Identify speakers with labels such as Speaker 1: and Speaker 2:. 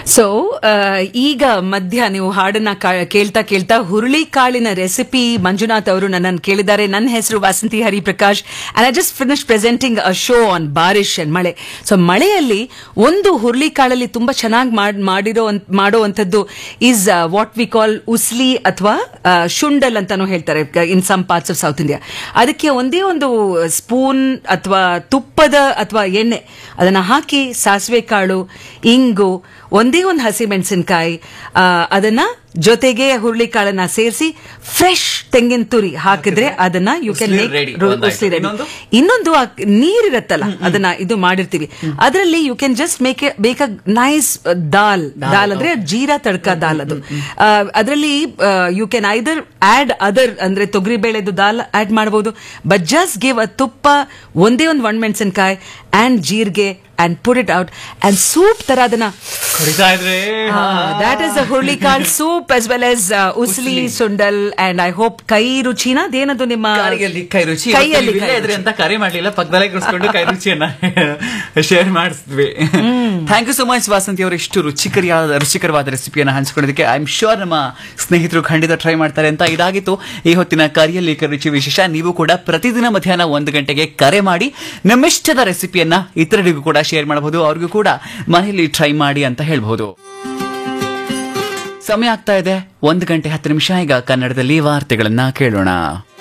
Speaker 1: So ಈಗ ಮಧ್ಯ ನೀವು ಹಾಡನ್ನ ಕಾ- ಕೇಳ್ತಾ ಕೇಳ್ತಾ ಹುರುಳಿ ಕಾಳಿನ ರೆಸಿಪಿ ಮಂಜುನಾಥ್ ಅವರು ನನ್ನನ್ನು ಕೇಳಿದ್ದಾರೆ ನನ್ನ ಹೆಸರು Vasanthi Hariprakash and I just finish presenting a show on Baarish and ಮಳೆ ಸೊ ಮಳೆಯಲ್ಲಿ ಒಂದು ಹುರುಳಿ ಕಾಳಲ್ಲಿ ತುಂಬಾ ಚೆನ್ನಾಗಿ ಮಾಡಿರೋ ಮಾಡುವಂಥದ್ದು is what we call usli ಅಥವಾ ಶುಂಡಲ್ ಅಂತಾನು ಹೇಳ್ತಾರೆ in some parts of South India ಅದಕ್ಕೆ ಒಂದೇ ಒಂದು ಸ್ಪೂನ್ ಅಥವಾ ತುಪ್ಪದ ಅಥವಾ ಎಣ್ಣೆ ಅದನ್ನ ಹಾಕಿ ಸಾಸಿವೆ ಕಾಳು ಇಂಗು ಒಂದೇ ಒಂದು ಹಸಿಮೆಣಸಿನಕಾಯಿ ಅದನ್ನ ಜೊತೆಗೆ ಹುರುಳಿಕಾಳನ್ನ ಸೇರಿಸಿ ಫ್ರೆಶ್ ತೆಂಗಿನ ತುರಿ ಹಾಕಿದ್ರೆ ಅದನ್ನ you can
Speaker 2: usli
Speaker 1: make
Speaker 2: ready. ಒಂದಾಯ್ತು. ಇನ್ನೊಂದು?
Speaker 1: ಇನ್ನೊಂದು ಆ ನೀರಿರತ್ತಲ್ಲ ಅದನ್ನ ಇದು ಮಾಡಿರ್ತೀವಿ ಅದರಲ್ಲಿ you can just make make a nice dal dal ಅಂದ್ರೆ ಜೀರಾ ತಡ್ಕ ದಾಲ್ ಅದು ಅದರಲ್ಲಿ you can either add other ಅಂದ್ರೆ ತೊಗರಿ ಬೇಳೆದು ದಾಲ್ ಆಡ್ ಮಾಡಬಹುದು ಬಟ್ ಜಸ್ಟ್ ಗಿವ್ ಅ ತುಪ್ಪ ಒಂದೇ ಒಂದು ಒಣಮೆಣಸಿನಕಾಯಿ ಅಂಡ್ ಜೀರಿಗೆ and put it out and soup ತರ ಅದನ್ನ
Speaker 2: ಕುಡಿತಾ ಇದ್ರೆ
Speaker 1: ದಟ್ ಇಸ್ ಅ ಹುರುಳಿಕಾಳ್ soup as well as uh, usli sundal and I hope ಕೈ ರುಚಿನ ಅದೇನದು ನಿಮ್ಮ
Speaker 2: ಕಾರಿಯಲ್ಲಿ ಕೈ ರುಚಿ
Speaker 1: ಕೈಯಲ್ಲಿ
Speaker 2: ಇವತ್ತು ನೀವು
Speaker 1: ಕೈ
Speaker 2: ಇಲ್ಲೇ ಇದ್ರಿ ಅಂತ ಕರೆ ಮಾಡ್ಲಿಲ್ಲ ಪಕ್ಕದಲ್ಲೇ ಕೂರಿಸ್ಕೊಂಡು ಕೈ ರುಚಿಯನ್ನ ಶೇರ್ ಮಾಡಿಸಿದ್ವಿ thank you so much Vasanthi ಅವರು ಇಷ್ಟು ರುಚಿಕರಿಯಾದ ರುಚಿಕರವಾದ ರೆಸಿಪಿಯನ್ನು ಹಂಚ್ಕೊಂಡಿದ್ದಕ್ಕೆ ಐ ಆಮ್ ಶೋರ್ ನಮ್ಮ ಸ್ನೇಹಿತರು ಖಂಡಿತ ಟ್ರೈ ಮಾಡ್ತಾರೆ ಅಂತ ಇದಾಗಿತ್ತು ಈ ಹೊತ್ತಿನ ಕರಿಯಲ್ಲಿ ರುಚಿ ವಿಶೇಷ ನೀವು ಕೂಡ ಪ್ರತಿದಿನ ಮಧ್ಯಾಹ್ನ ಒಂದು ಗಂಟೆಗೆ ಕರೆ ಮಾಡಿ ನಮ್ಮಿಷ್ಟದ ರೆಸಿಪಿಯನ್ನ ಇತರರಿಗೂ ಕೂಡ ಶೇರ್ ಮಾಡಬಹುದು ಅವ್ರಿಗೂ ಕೂಡ ಮನೆಯಲ್ಲಿ ಟ್ರೈ ಮಾಡಿ ಅಂತ ಹೇಳ್ಬಹುದು ಸಮಯ ಆಗ್ತಾ ಇದೆ ಒಂದು ಗಂಟೆ ಹತ್ತು ನಿಮಿಷ ಈಗ ಕನ್ನಡದಲ್ಲಿ ವಾರ್ತೆಗಳನ್ನ ಕೇಳೋಣ